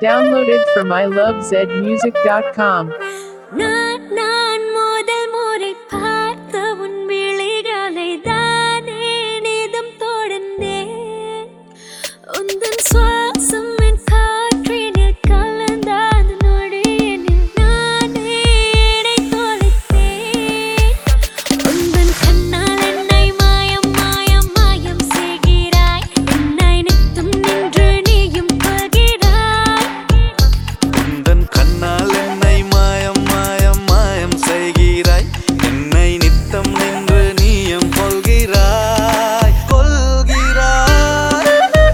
Downloaded from ilovezmusic.com. நான் நான் முதல் முறை பார்த்த உன் விழிகளை தானே நிதம் தொடர்ந்தேன் உந்தன் சுவாசம் என் காற்றினில் கலந்த அந்த நொடியினில் நானே என்னை தொலைத்தேன் உந்தன் கண்ணால் என்னை மாயம் மாயம் மாயம் செய்கிறாய் என்னை நித்தம் நின்று நீயும் கொள்கிறாய் உந்தன் கண்ணால் என்னை மாயம் மாயம் மாயம் செய்கிறாய் என்னை நித்தம் நின்று நீயம் கொள்கிறாய் கொள்கிறாய்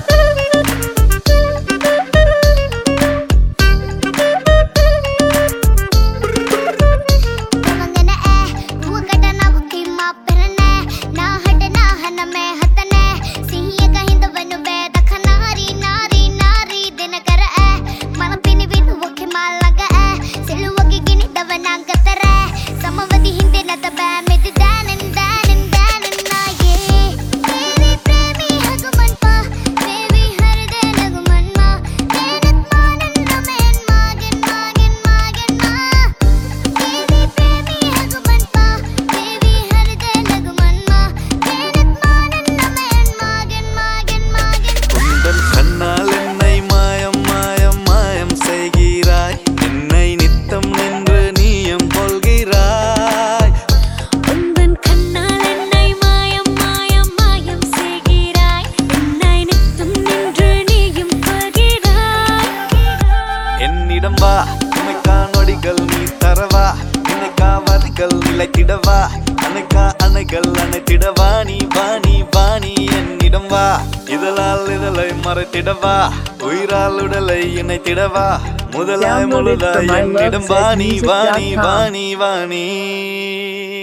ನಮಗನ ಏ ಹೂಗಡ ನವಕಿ ಮಾಪರನೆ ನಾ ಹಡನ ಹನಮೆ ಹತನೆ ಸಿಹಿಯ ಕಹಿಂದವನು ಬೇದ ಖನಾರಿ ನಾರಿ ನಾರಿ ದಿನಕರ ಏ ಮನಪಿನಿ ಬಿನು ಒಕ್ಕೆ ಮಾಲಗ ಏ ಸೆಲುವಗಿ ಗಿಣಿದವನಾಗತರ ಸಮವದಿ ಹಿಂದಿನದ ಬෑ ಮೆದು ದಾನನ್ ದಾನನ್ ದಾನನ್ ನಾಯೇ ಮೇರೆ ಪ್ರೇಮಿ ಹಗುಮನ್ ಪಾ ಮೇವಿ ಹರದೆ ನಗುಮನ್ ಮಾ ಮೇನತ್ ಮಾನನ್ ನಮೆನ್ ಮಾಗೆನ್ ಮಾಗೆನ್ ಮಾಗೆನ್ ಮಾ ದೇವಿ ಪ್ರೇಮಿ ಹಗುಮನ್ಪ ದೇವಿ ಹರಿದೆ ನಗುಮನ್ಮ ಮೇನತ್ ಮಾನನ್ ನಮೆನ್ ಮಾಗೆನ್ ಮಾಗೆನ್ ಮಾಗೆನ್ உந்தன் கண்ணால் என்னை மாயம் மாயம் மாயம் செய்கிறாய் என்னை நித்தம் நின்று நீயம் கொள்கிறாய் உந்தன் கண்ணால் என்னை மாயம் மாயம் மாயம் செய்கிறாய் என்னை நித்தம் நின்று நீயும் கொள்கிறாய் என்னிடம் வா உமைக்கா நொடிகள் நீ தரவா நினைக்கா வரிகள் நிலைத்திடவா அணைக்கா அணைகள் அணைத்திடவா நீ வாணி வாணி என்னிடம் வா இதழால் இதழை மறைத்திடவா உயிரால் உடலை இணைத்திடவா முதலாய் Downloaded முழுதாய் from என்னிடம் வாணி வாணி ilovezmusic.com. வாணி வாணி